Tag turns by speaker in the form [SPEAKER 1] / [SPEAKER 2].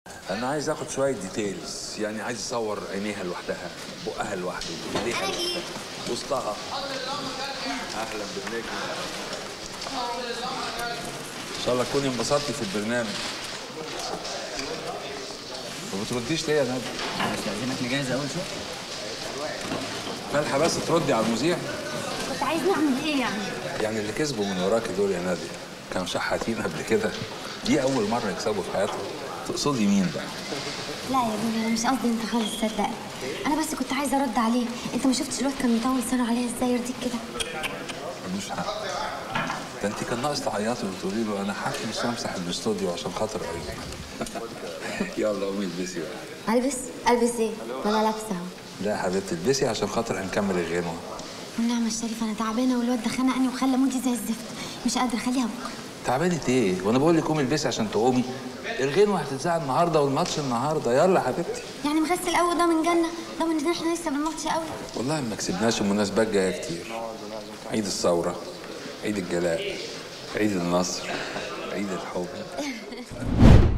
[SPEAKER 1] انا عايز اخد شويه ديتيلز يعني عايز اصور عينيها لوحدها بقها لوحده ايديها
[SPEAKER 2] أنا جيت.
[SPEAKER 1] وسطها اهلا بالنجم ان شاء الله تكوني انبسطتي في البرنامج ما بترديش ليه يا ندى؟
[SPEAKER 3] استاذنك نجهز اول شوط
[SPEAKER 1] مالحه بس تردي على المذيع
[SPEAKER 2] كنت عايز نعمل ايه يعني؟
[SPEAKER 1] يعني اللي كسبوا من وراكي دول يا نادية كانوا شحاتين قبل كده دي أول مرة يكسبوا في حياتهم تقصدي مين بقى؟
[SPEAKER 2] لا يا بني انا مش قصدي انت خالص صدقني انا بس كنت عايزه ارد عليه انت ما شفتش الواد كان مطول لسانه عليها ازاي يرضيك كده
[SPEAKER 1] ملوش حق ده انت كان ناقص تعيطي وتقولي له انا حاكي مش همسح الاستوديو عشان خاطر قريب يلا قومي البسي بقى
[SPEAKER 2] البس البس ايه؟ ما انا لابسه اهو
[SPEAKER 1] لا يا حبيبتي البسي عشان خاطر هنكمل الغنوه
[SPEAKER 2] والنعمة الشريفة أنا تعبانة والواد ده خنقني وخلى مودي زي الزفت مش قادرة خليها بكرة
[SPEAKER 1] تعبانة ايه؟ وانا بقول لك قومي البسي عشان تقومي الغنوه هتتذاع النهارده والماتش النهارده يلا يا حبيبتي
[SPEAKER 2] يعني مغسل قوي ده من جنة رغم إن احنا لسه بالماتش قوي
[SPEAKER 1] والله ما كسبناش المناسبات جايه كتير عيد الثوره عيد الجلاء عيد النصر عيد الحب